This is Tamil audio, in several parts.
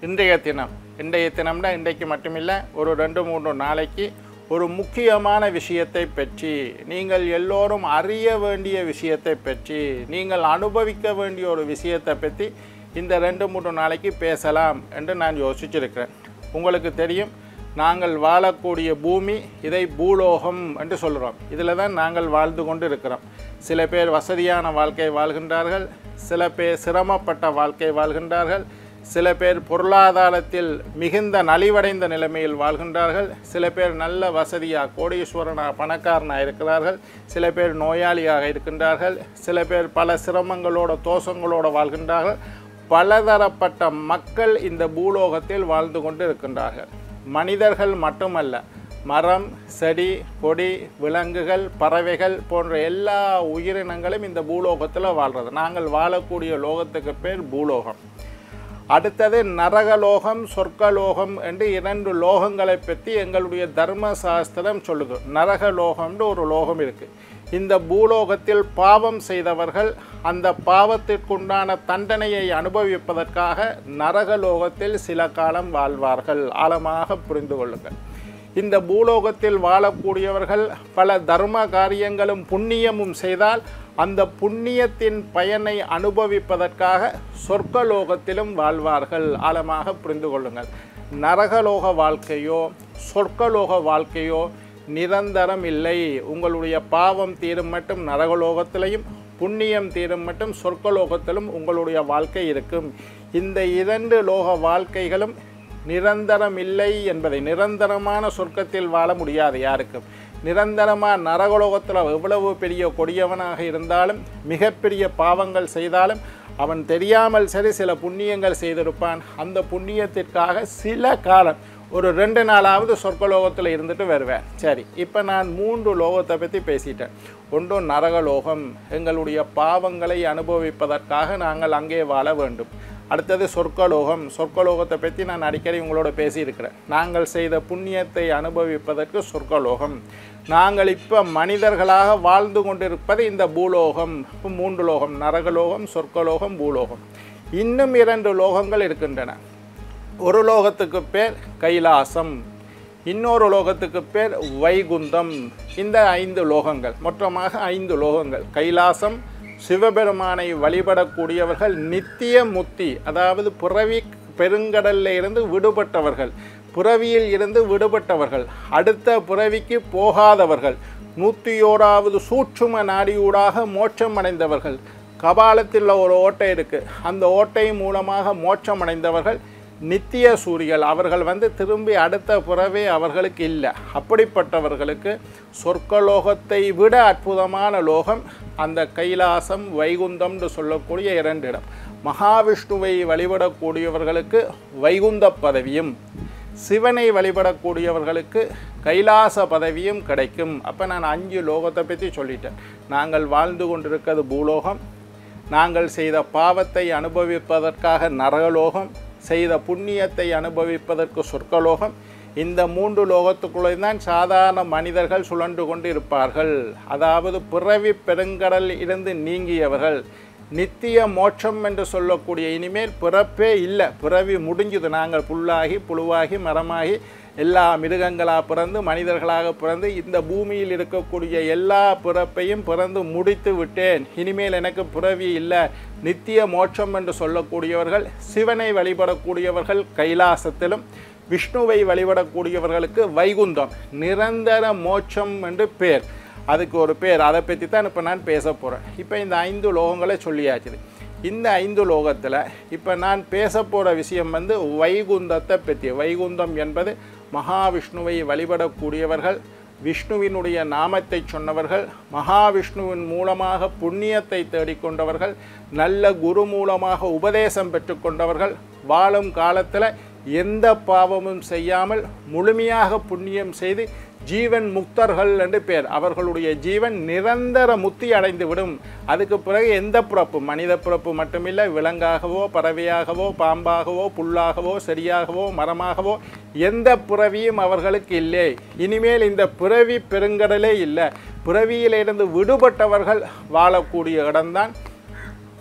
இன்றைய தினம் இன்றைய தினம்னா இன்றைக்கு மட்டுமில்லை ஒரு ரெண்டு மூன்று நாளைக்கு ஒரு முக்கியமான விஷயத்தை பற்றி நீங்கள் எல்லோரும் அறிய வேண்டிய விஷயத்தை பற்றி நீங்கள் அனுபவிக்க வேண்டிய ஒரு விஷயத்தை பற்றி இந்த ரெண்டு மூன்று நாளைக்கு பேசலாம் என்று நான் யோசிச்சிருக்கிறேன் உங்களுக்கு தெரியும் நாங்கள் வாழக்கூடிய பூமி இதை பூலோகம் என்று சொல்கிறோம் இதில் தான் நாங்கள் வாழ்ந்து கொண்டு இருக்கிறோம் சில பேர் வசதியான வாழ்க்கை வாழ்கின்றார்கள் சில பேர் சிரமப்பட்ட வாழ்க்கை வாழ்கின்றார்கள் சில பேர் பொருளாதாரத்தில் மிகுந்த நலிவடைந்த நிலைமையில் வாழ்கின்றார்கள் சில பேர் நல்ல வசதியாக கோடீஸ்வரனாக பணக்காரனாக இருக்கிறார்கள் சில பேர் நோயாளியாக இருக்கின்றார்கள் சில பேர் பல சிரமங்களோட தோஷங்களோட வாழ்கின்றார்கள் பலதரப்பட்ட மக்கள் இந்த பூலோகத்தில் வாழ்ந்து கொண்டு இருக்கின்றார்கள் மனிதர்கள் மட்டுமல்ல மரம் செடி கொடி விலங்குகள் பறவைகள் போன்ற எல்லா உயிரினங்களும் இந்த பூலோகத்தில் வாழ்கிறது நாங்கள் வாழக்கூடிய லோகத்துக்கு பேர் பூலோகம் அடுத்தது நரகலோகம் சொர்க்கலோகம் என்று இரண்டு லோகங்களை பற்றி எங்களுடைய தர்ம சாஸ்திரம் சொல்லுது நரகலோகம்னு ஒரு லோகம் இருக்குது இந்த பூலோகத்தில் பாவம் செய்தவர்கள் அந்த பாவத்திற்குண்டான தண்டனையை அனுபவிப்பதற்காக நரகலோகத்தில் சில காலம் வாழ்வார்கள் ஆழமாக புரிந்து கொள்ளுங்கள் இந்த பூலோகத்தில் வாழக்கூடியவர்கள் பல தர்ம காரியங்களும் புண்ணியமும் செய்தால் அந்த புண்ணியத்தின் பயனை அனுபவிப்பதற்காக சொர்க்கலோகத்திலும் வாழ்வார்கள் ஆழமாக புரிந்து கொள்ளுங்கள் நரகலோக வாழ்க்கையோ சொர்க்கலோக வாழ்க்கையோ நிரந்தரம் இல்லை உங்களுடைய பாவம் தீரும் மட்டும் நரகலோகத்திலையும் புண்ணியம் தீரும் மட்டும் சொர்க்கலோகத்திலும் உங்களுடைய வாழ்க்கை இருக்கும் இந்த இரண்டு லோக வாழ்க்கைகளும் நிரந்தரம் இல்லை என்பதை நிரந்தரமான சொர்க்கத்தில் வாழ முடியாது யாருக்கும் நிரந்தரமாக நரகலோகத்தில் எவ்வளவு பெரிய கொடியவனாக இருந்தாலும் மிகப்பெரிய பாவங்கள் செய்தாலும் அவன் தெரியாமல் சரி சில புண்ணியங்கள் செய்திருப்பான் அந்த புண்ணியத்திற்காக சில காலம் ஒரு ரெண்டு நாளாவது சொர்க்கலோகத்தில் இருந்துட்டு வருவேன் சரி இப்போ நான் மூன்று லோகத்தை பற்றி பேசிட்டேன் ஒன்று நரகலோகம் எங்களுடைய பாவங்களை அனுபவிப்பதற்காக நாங்கள் அங்கே வாழ வேண்டும் அடுத்தது சொர்க்கலோகம் சொர்க்கலோகத்தை பற்றி நான் அடிக்கடி உங்களோட பேசியிருக்கிறேன் நாங்கள் செய்த புண்ணியத்தை அனுபவிப்பதற்கு சொர்க்கலோகம் நாங்கள் இப்போ மனிதர்களாக வாழ்ந்து கொண்டிருப்பது இந்த பூலோகம் இப்ப மூன்று லோகம் நரகலோகம் சொர்க்கலோகம் பூலோகம் இன்னும் இரண்டு லோகங்கள் இருக்கின்றன ஒரு லோகத்துக்கு பேர் கைலாசம் இன்னொரு லோகத்துக்கு பேர் வைகுந்தம் இந்த ஐந்து லோகங்கள் மொத்தமாக ஐந்து லோகங்கள் கைலாசம் சிவபெருமானை வழிபடக்கூடியவர்கள் நித்திய முத்தி அதாவது புறவி பெருங்கடல்ல இருந்து விடுபட்டவர்கள் புறவியில் இருந்து விடுபட்டவர்கள் அடுத்த புறவிக்கு போகாதவர்கள் நூற்றியோராவது சூட்சும நாடியூடாக மோட்சம் அடைந்தவர்கள் கபாலத்தில் ஒரு ஓட்டை இருக்குது அந்த ஓட்டை மூலமாக மோட்சம் அடைந்தவர்கள் நித்திய சூரியல் அவர்கள் வந்து திரும்பி அடுத்த புறவே அவர்களுக்கு இல்லை அப்படிப்பட்டவர்களுக்கு சொர்க்கலோகத்தை விட அற்புதமான லோகம் அந்த கைலாசம் வைகுந்தம்னு சொல்லக்கூடிய இரண்டு இடம் மகாவிஷ்ணுவை வழிபடக்கூடியவர்களுக்கு வைகுந்த பதவியும் சிவனை வழிபடக்கூடியவர்களுக்கு கைலாச பதவியும் கிடைக்கும் அப்போ நான் அஞ்சு லோகத்தை பற்றி சொல்லிட்டேன் நாங்கள் வாழ்ந்து கொண்டிருக்கிறது பூலோகம் நாங்கள் செய்த பாவத்தை அனுபவிப்பதற்காக நரகலோகம் செய்த புண்ணியத்தை அனுபவிப்பதற்கு சொர்க்கலோகம் இந்த மூன்று லோகத்துக்குள்ளே தான் சாதாரண மனிதர்கள் சுழன்று கொண்டு இருப்பார்கள் அதாவது பிறவி பெருங்கடல் இருந்து நீங்கியவர்கள் நித்திய மோட்சம் என்று சொல்லக்கூடிய இனிமேல் பிறப்பே இல்லை பிறவி முடிஞ்சுது நாங்கள் புல்லாகி புழுவாகி மரமாகி எல்லா மிருகங்களாக பிறந்து மனிதர்களாக பிறந்து இந்த பூமியில் இருக்கக்கூடிய எல்லா பிறப்பையும் பிறந்து முடித்து விட்டேன் இனிமேல் எனக்கு பிறவி இல்லை நித்திய மோட்சம் என்று சொல்லக்கூடியவர்கள் சிவனை வழிபடக்கூடியவர்கள் கைலாசத்திலும் விஷ்ணுவை வழிபடக்கூடியவர்களுக்கு வைகுந்தம் நிரந்தர மோட்சம் என்று பேர் அதுக்கு ஒரு பேர் அதை பற்றி தான் இப்போ நான் பேச போகிறேன் இப்போ இந்த ஐந்து லோகங்களை சொல்லியாச்சுது இந்த ஐந்து லோகத்தில் இப்போ நான் பேச போகிற விஷயம் வந்து வைகுந்தத்தை பற்றி வைகுந்தம் என்பது மகாவிஷ்ணுவை வழிபடக்கூடியவர்கள் விஷ்ணுவினுடைய நாமத்தை சொன்னவர்கள் மகாவிஷ்ணுவின் மூலமாக புண்ணியத்தை தேடிக்கொண்டவர்கள் நல்ல குரு மூலமாக உபதேசம் பெற்றுக்கொண்டவர்கள் வாழும் காலத்தில் எந்த பாவமும் செய்யாமல் முழுமையாக புண்ணியம் செய்து ஜீவன் முக்தர்கள் என்று பேர் அவர்களுடைய ஜீவன் நிரந்தர முக்தி அடைந்து விடும் அதுக்கு பிறகு எந்த பிறப்பு மனித பிறப்பு மட்டுமில்லை விலங்காகவோ பறவையாகவோ பாம்பாகவோ புல்லாகவோ செடியாகவோ மரமாகவோ எந்த பிறவியும் அவர்களுக்கு இல்லை இனிமேல் இந்த பிறவி பெருங்கடலே இல்லை பிறவியிலிருந்து விடுபட்டவர்கள் வாழக்கூடிய இடம்தான்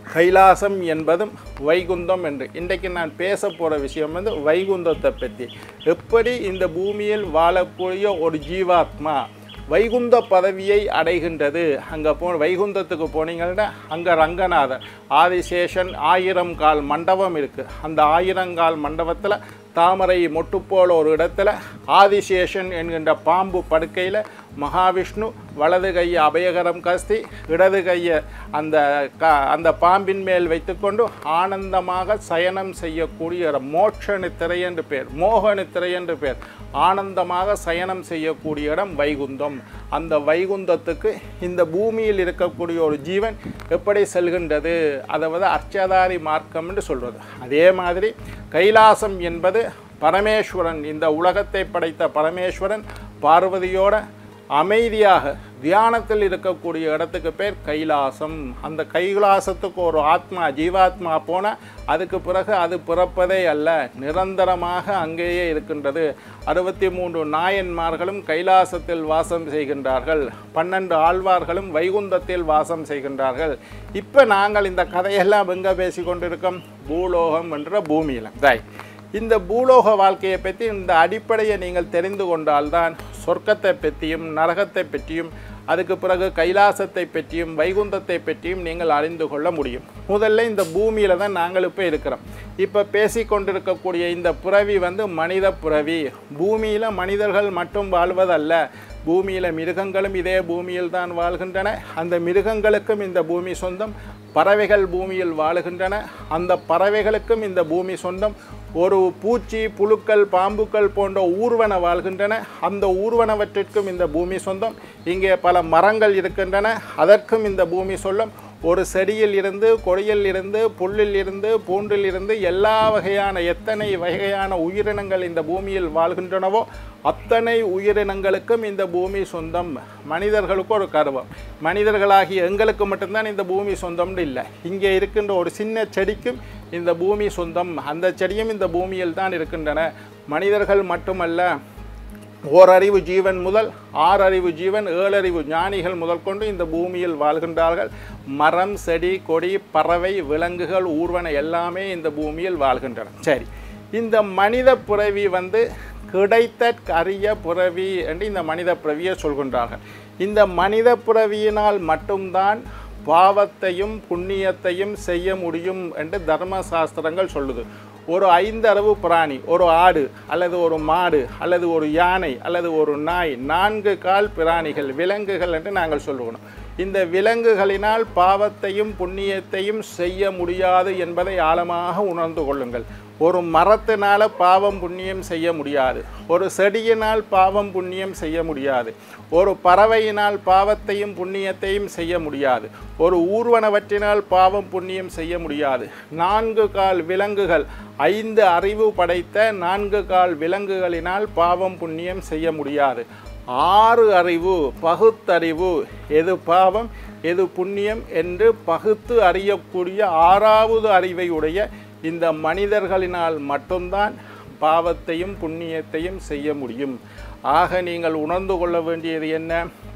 கைலாசம் என்பதும் வைகுந்தம் என்று இன்றைக்கு நான் பேச போகிற விஷயம் வந்து வைகுந்தத்தை பற்றி எப்படி இந்த பூமியில் வாழக்கூடிய ஒரு ஜீவாத்மா வைகுந்த பதவியை அடைகின்றது அங்கே போ வைகுந்தத்துக்கு போனீங்கன்னா அங்கே ரங்கநாதர் ஆதிசேஷன் ஆயிரம் கால் மண்டபம் இருக்குது அந்த ஆயிரங்கால் மண்டபத்தில் தாமரை மொட்டு போல ஒரு இடத்துல ஆதிசேஷன் என்கின்ற பாம்பு படுக்கையில் மகாவிஷ்ணு வலது கையை அபயகரம் கஸ்தி இடது கையை அந்த க அந்த பாம்பின் மேல் வைத்துக்கொண்டு ஆனந்தமாக சயனம் செய்யக்கூடிய இடம் மோட்ச நித்திரை என்று பேர் மோக நித்திரை என்று பேர் ஆனந்தமாக சயனம் செய்யக்கூடிய இடம் வைகுந்தம் அந்த வைகுந்தத்துக்கு இந்த பூமியில் இருக்கக்கூடிய ஒரு ஜீவன் எப்படி செல்கின்றது அதாவது அர்ச்சதாரி மார்க்கம் என்று சொல்கிறது அதே மாதிரி கைலாசம் என்பது பரமேஸ்வரன் இந்த உலகத்தை படைத்த பரமேஸ்வரன் பார்வதியோட அமைதியாக தியானத்தில் இருக்கக்கூடிய இடத்துக்கு பேர் கைலாசம் அந்த கைலாசத்துக்கு ஒரு ஆத்மா ஜீவாத்மா போனால் அதுக்கு பிறகு அது பிறப்பதே அல்ல நிரந்தரமாக அங்கேயே இருக்கின்றது அறுபத்தி மூன்று நாயன்மார்களும் கைலாசத்தில் வாசம் செய்கின்றார்கள் பன்னெண்டு ஆழ்வார்களும் வைகுந்தத்தில் வாசம் செய்கின்றார்கள் இப்போ நாங்கள் இந்த கதையெல்லாம் எங்கே பேசி கொண்டிருக்கோம் பூலோகம் என்ற பூமியில் தாய் இந்த பூலோக வாழ்க்கையை பற்றி இந்த அடிப்படையை நீங்கள் தெரிந்து கொண்டால்தான் சொர்க்கத்தை பற்றியும் நரகத்தை பற்றியும் அதுக்கு பிறகு கைலாசத்தை பற்றியும் வைகுந்தத்தை பற்றியும் நீங்கள் அறிந்து கொள்ள முடியும் முதல்ல இந்த பூமியில் தான் நாங்கள் இப்போ இருக்கிறோம் இப்போ பேசி கொண்டிருக்கக்கூடிய இந்த புறவி வந்து மனித புறவி பூமியில் மனிதர்கள் மட்டும் வாழ்வதல்ல பூமியில் மிருகங்களும் இதே பூமியில் தான் வாழ்கின்றன அந்த மிருகங்களுக்கும் இந்த பூமி சொந்தம் பறவைகள் பூமியில் வாழுகின்றன அந்த பறவைகளுக்கும் இந்த பூமி சொந்தம் ஒரு பூச்சி புழுக்கள் பாம்புக்கள் போன்ற ஊர்வன வாழ்கின்றன அந்த ஊர்வனவற்றிற்கும் இந்த பூமி சொந்தம் இங்கே பல மரங்கள் இருக்கின்றன அதற்கும் இந்த பூமி சொல்லும் ஒரு செடியில் இருந்து கொடியில் இருந்து புல்லில் இருந்து பூண்டில் இருந்து எல்லா வகையான எத்தனை வகையான உயிரினங்கள் இந்த பூமியில் வாழ்கின்றனவோ அத்தனை உயிரினங்களுக்கும் இந்த பூமி சொந்தம் மனிதர்களுக்கு ஒரு கர்வம் மனிதர்களாகிய எங்களுக்கு மட்டும்தான் இந்த பூமி சொந்தம்னு இல்லை இங்கே இருக்கின்ற ஒரு சின்ன செடிக்கும் இந்த பூமி சொந்தம் அந்த செடியும் இந்த பூமியில் தான் இருக்கின்றன மனிதர்கள் மட்டுமல்ல ஓரறிவு ஜீவன் முதல் ஆறறிவு ஜீவன் ஏழறிவு ஞானிகள் முதல் கொண்டு இந்த பூமியில் வாழ்கின்றார்கள் மரம் செடி கொடி பறவை விலங்குகள் ஊர்வன எல்லாமே இந்த பூமியில் வாழ்கின்றன சரி இந்த மனித புறவி வந்து கிடைத்த அரிய புறவி என்று இந்த மனித புறவியை சொல்கின்றார்கள் இந்த மனித புறவியினால் மட்டும்தான் பாவத்தையும் புண்ணியத்தையும் செய்ய முடியும் என்று தர்ம சாஸ்திரங்கள் சொல்லுது ஒரு ஐந்தளவு பிராணி ஒரு ஆடு அல்லது ஒரு மாடு அல்லது ஒரு யானை அல்லது ஒரு நாய் நான்கு கால் பிராணிகள் விலங்குகள் என்று நாங்கள் சொல்லுவோம் இந்த விலங்குகளினால் பாவத்தையும் புண்ணியத்தையும் செய்ய முடியாது என்பதை ஆழமாக உணர்ந்து கொள்ளுங்கள் ஒரு மரத்தினால பாவம் புண்ணியம் செய்ய முடியாது ஒரு செடியினால் பாவம் புண்ணியம் செய்ய முடியாது ஒரு பறவையினால் பாவத்தையும் புண்ணியத்தையும் செய்ய முடியாது ஒரு ஊர்வனவற்றினால் பாவம் புண்ணியம் செய்ய முடியாது நான்கு கால் விலங்குகள் ஐந்து அறிவு படைத்த நான்கு கால் விலங்குகளினால் பாவம் புண்ணியம் செய்ய முடியாது ஆறு அறிவு பகுத்தறிவு எது பாவம் எது புண்ணியம் என்று பகுத்து அறியக்கூடிய ஆறாவது அறிவை உடைய இந்த மனிதர்களினால் மட்டும்தான் பாவத்தையும் புண்ணியத்தையும் செய்ய முடியும் ஆக நீங்கள் உணர்ந்து கொள்ள வேண்டியது என்ன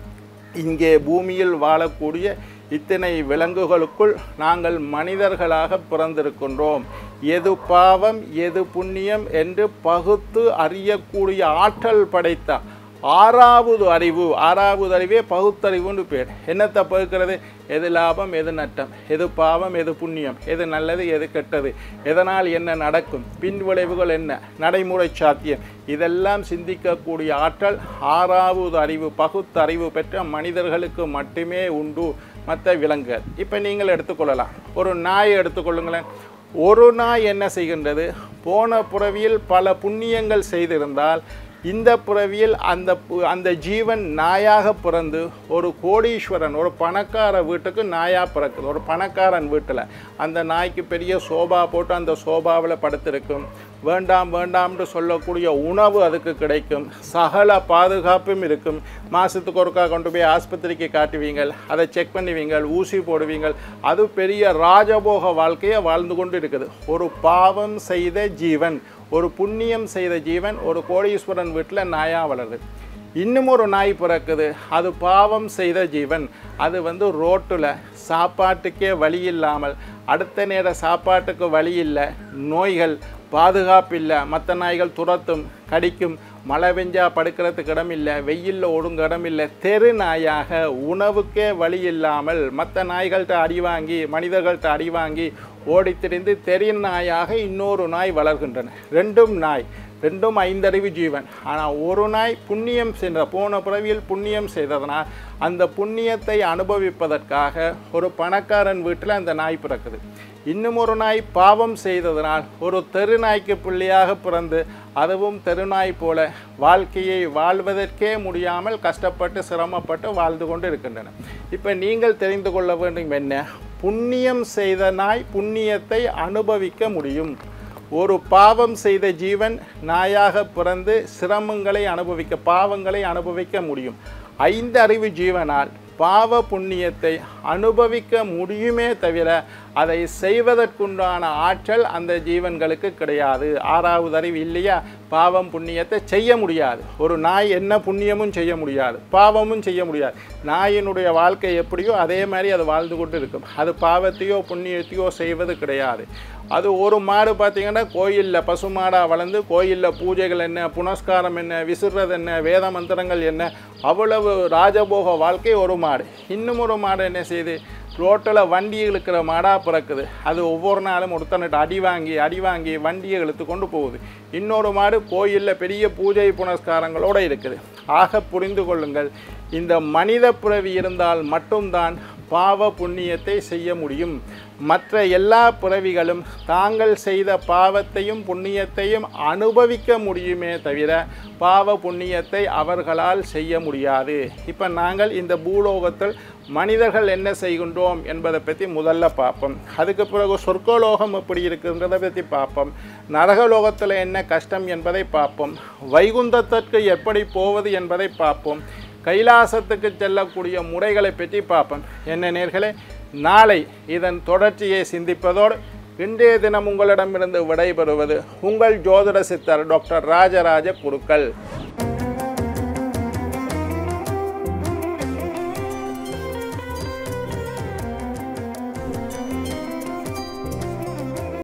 இங்கே பூமியில் வாழக்கூடிய இத்தனை விலங்குகளுக்குள் நாங்கள் மனிதர்களாக பிறந்திருக்கின்றோம் எது பாவம் எது புண்ணியம் என்று பகுத்து அறியக்கூடிய ஆற்றல் படைத்த ஆறாவது அறிவு ஆறாவது அறிவே பகுத்தறிவுன்னு பேர் என்னத்தை பகுக்கிறது எது லாபம் எது நட்டம் எது பாவம் எது புண்ணியம் எது நல்லது எது கெட்டது எதனால் என்ன நடக்கும் பின் விளைவுகள் என்ன நடைமுறை சாத்தியம் இதெல்லாம் சிந்திக்கக்கூடிய ஆற்றல் ஆறாவது அறிவு பகுத்தறிவு பெற்ற மனிதர்களுக்கு மட்டுமே உண்டு மற்ற விலங்குகள் இப்போ நீங்கள் எடுத்துக்கொள்ளலாம் ஒரு நாயை எடுத்துக்கொள்ளுங்களேன் ஒரு நாய் என்ன செய்கின்றது போன புறவியில் பல புண்ணியங்கள் செய்திருந்தால் இந்த புறவியில் அந்த பு- அந்த ஜீவன் நாயாக பிறந்து ஒரு கோடீஸ்வரன் ஒரு பணக்கார வீட்டுக்கு நாயாக பிறக்குது ஒரு பணக்காரன் வீட்டில் அந்த நாய்க்கு பெரிய சோபா போட்டு அந்த சோபாவில் படுத்திருக்கும் வேண்டாம் வேண்டாம்னு சொல்லக்கூடிய உணவு அதுக்கு கிடைக்கும் சகல பாதுகாப்பும் இருக்கும் மாதத்துக்கு ஒருக்கா கொண்டு போய் ஆஸ்பத்திரிக்கு காட்டுவீங்க அதை செக் பண்ணுவீங்க ஊசி போடுவீங்க அது பெரிய ராஜபோக வாழ்க்கையை வாழ்ந்து கொண்டு இருக்குது ஒரு பாவம் செய்த ஜீவன் ஒரு புண்ணியம் செய்த ஜீவன் ஒரு கோடீஸ்வரன் வீட்டில் நாயா வளருது இன்னும் ஒரு நாய் பிறக்குது அது பாவம் செய்த ஜீவன் அது வந்து ரோட்டில் சாப்பாட்டுக்கே வழி இல்லாமல் அடுத்த நேர சாப்பாட்டுக்கு வழி இல்லை நோய்கள் பாதுகாப்பு இல்லை மற்ற நாய்கள் துரத்தும் கடிக்கும் மழை பெஞ்சா படுக்கிறதுக்கு இடம் இல்லை வெயிலில் ஒடுங்க இடம் இல்லை தெரு நாயாக உணவுக்கே வழி இல்லாமல் மற்ற நாய்கள்கிட்ட அடி வாங்கி மனிதர்கள்ட்ட அடி வாங்கி ஓடித் திரிந்து தெரு நாயாக இன்னொரு நாய் வளர்கின்றன ரெண்டும் நாய் ரெண்டும் ஐந்தறிவு ஜீவன் ஆனால் ஒரு நாய் புண்ணியம் செய்த போன பிறவியில் புண்ணியம் செய்ததனால் அந்த புண்ணியத்தை அனுபவிப்பதற்காக ஒரு பணக்காரன் வீட்டில் அந்த நாய் பிறக்குது இன்னும் ஒரு நாய் பாவம் செய்ததனால் ஒரு தெருநாய்க்கு பிள்ளையாக பிறந்து அதுவும் தெருநாய் போல வாழ்க்கையை வாழ்வதற்கே முடியாமல் கஷ்டப்பட்டு சிரமப்பட்டு வாழ்ந்து கொண்டு இருக்கின்றன இப்போ நீங்கள் தெரிந்து கொள்ள வேண்டும் என்ன புண்ணியம் செய்த நாய் புண்ணியத்தை அனுபவிக்க முடியும் ஒரு பாவம் செய்த ஜீவன் நாயாக பிறந்து சிரமங்களை அனுபவிக்க பாவங்களை அனுபவிக்க முடியும் ஐந்து அறிவு ஜீவனால் பாவ புண்ணியத்தை அனுபவிக்க முடியுமே தவிர அதை செய்வதற்குண்டான ஆற்றல் அந்த ஜீவன்களுக்கு கிடையாது ஆறாவது அறிவு இல்லையா பாவம் புண்ணியத்தை செய்ய முடியாது ஒரு நாய் என்ன புண்ணியமும் செய்ய முடியாது பாவமும் செய்ய முடியாது நாயினுடைய வாழ்க்கை எப்படியோ அதே மாதிரி அது வாழ்ந்து கொண்டு இருக்கும் அது பாவத்தையோ புண்ணியத்தையோ செய்வது கிடையாது அது ஒரு மாடு பார்த்தீங்கன்னா கோயிலில் பசுமாடாக வளர்ந்து கோயிலில் பூஜைகள் என்ன புனஸ்காரம் என்ன விசிறது என்ன வேத மந்திரங்கள் என்ன அவ்வளவு ராஜபோக வாழ்க்கை ஒரு மாடு இன்னும் ஒரு மாடு என்ன செய்யுது ரோட்டில் வண்டி இழுக்கிற மாடாக பிறக்குது அது ஒவ்வொரு நாளும் ஒருத்தனிட்ட அடி வாங்கி அடி வாங்கி வண்டியை இழுத்து கொண்டு போகுது இன்னொரு மாடு கோயிலில் பெரிய பூஜை புனஸ்காரங்களோடு இருக்குது ஆக புரிந்து கொள்ளுங்கள் இந்த மனித பிறவி இருந்தால் மட்டும்தான் பாவ புண்ணியத்தை செய்ய முடியும் மற்ற எல்லா பிறவிகளும் தாங்கள் செய்த பாவத்தையும் புண்ணியத்தையும் அனுபவிக்க முடியுமே தவிர பாவ புண்ணியத்தை அவர்களால் செய்ய முடியாது இப்போ நாங்கள் இந்த பூலோகத்தில் மனிதர்கள் என்ன செய்கின்றோம் என்பதை பற்றி முதல்ல பார்ப்போம் அதுக்கு பிறகு சொர்க்கலோகம் எப்படி இருக்குன்றதை பற்றி பார்ப்போம் நரகலோகத்தில் என்ன கஷ்டம் என்பதை பார்ப்போம் வைகுந்தத்திற்கு எப்படி போவது என்பதை பார்ப்போம் கைலாசத்துக்கு செல்லக்கூடிய முறைகளை பற்றி பார்ப்போம் என்ன நேர்களே நாளை இதன் தொடர்ச்சியை சிந்திப்பதோடு இன்றைய தினம் உங்களிடமிருந்து விடைபெறுவது உங்கள் ஜோதிட சித்தர் டாக்டர் ராஜராஜ குருக்கள்